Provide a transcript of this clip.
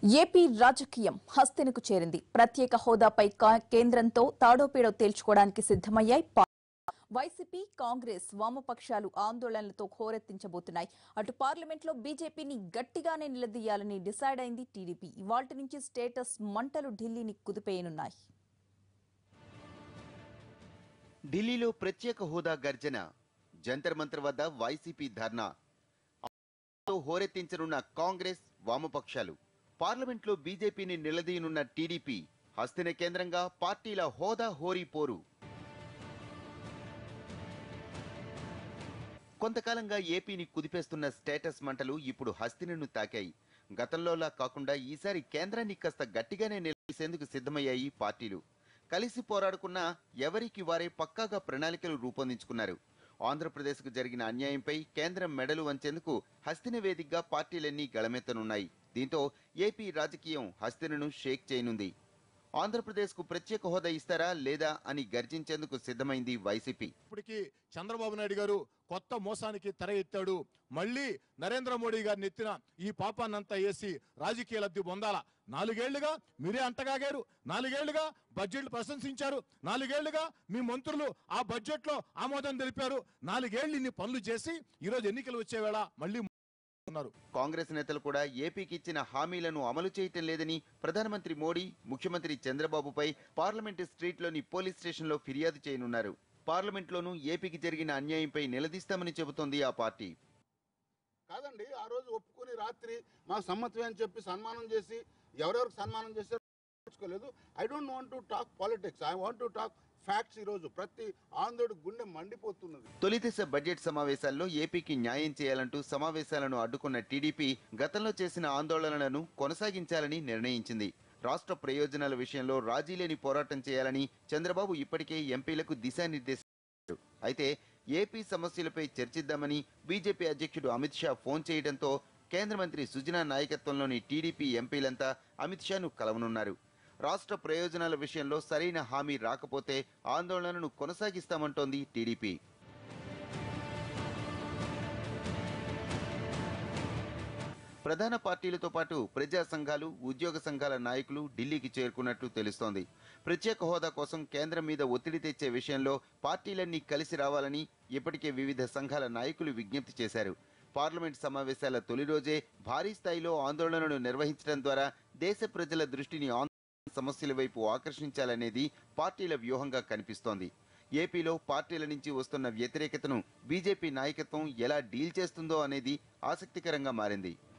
AP రాజకీయం హస్తినకు చేరింది ప్రత్యేక హోదాపై కా- కేంద్రంతో తాడోపేడో తేల్చుకోవడానికి సిద్దమయ్యాయి పా- వైసీపీ కాంగ్రెస్ వామపక్షాలు ఆందోళనలతో హోరెత్తించబోతున్నాయి అటు పార్లమెంట్లో బీజేపీని గట్టిగానే నిలదీయాలని డిసైడ్ అయింది టీడీపీ ఇవాల్టి నుంచి స్టేటస్ మంటలు ఢిల్లీని కుదిపేయనున్నాయి ఢిల్లీలో ప్రత్యేక హోదా గర్జన జంతర్ మంతర్ వద్ద వైసీపీ ధర్నా తో హోరెత్తించనున్న కాంగ్రెస్ వామపక్షాలు పార్లమెంట్లో బీజేపీని నిలదీయనున్న టీడీపీ హస్తిన కేంద్రంగా పార్టీల హోదా హోరీ పోరు కొంతకాలంగా ఏపీని కుదిపేస్తున్న స్టేటస్ మంటలు ఇప్పుడు హస్తినను తాకాయి గతంలోలా కాకుండా ఈసారి కేంద్రాన్ని కాస్త గట్టిగానే నిలదీసేందుకు సిద్ధమయ్యాయి పార్టీలు కలిసి పోరాడుకున్న ఎవరికి వారే పక్కాగా ప్రణాళికలు రూపొందించుకున్నారు ఆంధ్రప్రదేశ్కు జరిగిన అన్యాయంపై కేంద్రం మెడలు వంచేందుకు హస్తిన వేదికగా పార్టీలన్నీ గళమెత్తనున్నాయి దీంతో ఏపీ రాజకీయం హస్తినను షేక్ చేయనుంది ఆంధ్రప్రదేశ్కు ప్రత్యేక హోదా ఇస్తారా లేదా అని గర్జించేందుకు సిద్ధమైంది వైసీపీ ఇప్పటికీ చంద్రబాబు నాయుడు గారు కొత్త మోసానికి తెర ఎత్తాడు మళ్ళీ నరేంద్ర మోడీ గారిని ఎత్తిన ఈ పాపాన్నంతా వేసి రాజకీయ లబ్ధి పొందాలా నాలుగేళ్లుగా మీరే అంటగాగారు నాలుగేళ్లుగా బడ్జెట్లు ప్రశంసించారు నాలుగేళ్లుగా మీ మంత్రులు ఆ బడ్జెట్ లో ఆమోదం తెలిపారు నాలుగేళ్లు ఇన్ని పనులు చేసి ఈరోజు ఎన్నికలు వచ్చే వేళ మళ్ళీ ఉన్నారు కాంగ్రెస్ నేతలు కూడా ఏపీకి ఇచ్చిన హామీలను అమలు చేయటం లేదని ప్రధానమంత్రి మోడీ ముఖ్యమంత్రి చంద్రబాబుపై పార్లమెంటు స్ట్రీట్లోని పోలీస్ స్టేషన్లో ఫిర్యాదు చేయనున్నారు పార్లమెంట్లోనూ ఏపీకి జరిగిన అన్యాయంపై నిలదీస్తామని చెబుతోంది ఆ పార్టీ కాదండి ఆ రోజు ఒప్పుకొని రాత్రి మాకు సమ్మతమే అని చెప్పి సన్మానం చేసి ఎవరెవరికి సన్మానం చేశారో తెలుసుకోలేదు I don't want to talk politics I want to talk facts ఈరోజు ప్రతి ఆంధ్రుడి గుండె మండిపోతున్నది తొలిదశ బడ్జెట్ సమావేశాల్లో ఏపీకి న్యాయం చేయాలంటూ సమావేశాలను అడ్డుకున్న టీడీపీ గతంలో చేసిన ఆందోళనలను కొనసాగించాలని నిర్ణయించింది రాష్ట్ర ప్రయోజనాల విషయంలో రాజీ లేని పోరాటం చేయాలని చంద్రబాబు ఇప్పటికే ఎంపీలకు దిశానిర్దేశించారు అయితే ఏపీ సమస్యలపై చర్చిద్దామని బీజేపీ అధ్యక్షుడు అమిత్ షా ఫోన్ చేయడంతో కేంద్ర మంత్రి సుజనా నాయకత్వంలోని టీడీపీ ఎంపీలంతా అమిత్ షాను కలవనున్నారు రాష్ట్ర ప్రయోజనాల విషయంలో సరైన హామీ రాకపోతే ఆందోళనను కొనసాగిస్తామంటోంది టీడీపీ ప్రధాన పార్టీలతో పాటు ప్రజా సంఘాలు ఉద్యోగ సంఘాల నాయకులు ఢిల్లీకి చేరుకున్నట్లు తెలుస్తోంది ప్రత్యేక హోదా కోసం కేంద్రం మీద ఒత్తిడి తెచ్చే విషయంలో పార్టీలన్నీ కలిసి రావాలని ఇప్పటికే వివిధ సంఘాల నాయకులు విజ్ఞప్తి చేశారు పార్లమెంట్ సమావేశాల తొలి రోజే భారీ స్థాయిలో ఆందోళనలు నిర్వహించడం ద్వారా దేశ ప్రజల దృష్టిని ఆందోళన సమస్యల వైపు ఆకర్షించాలనేది పార్టీల వ్యూహంగా కనిపిస్తోంది ఏపీలో పార్టీల నుంచి వస్తున్న వ్యతిరేకతను బీజేపీ నాయకత్వం ఎలా డీల్ చేస్తుందో అనేది ఆసక్తికరంగా మారింది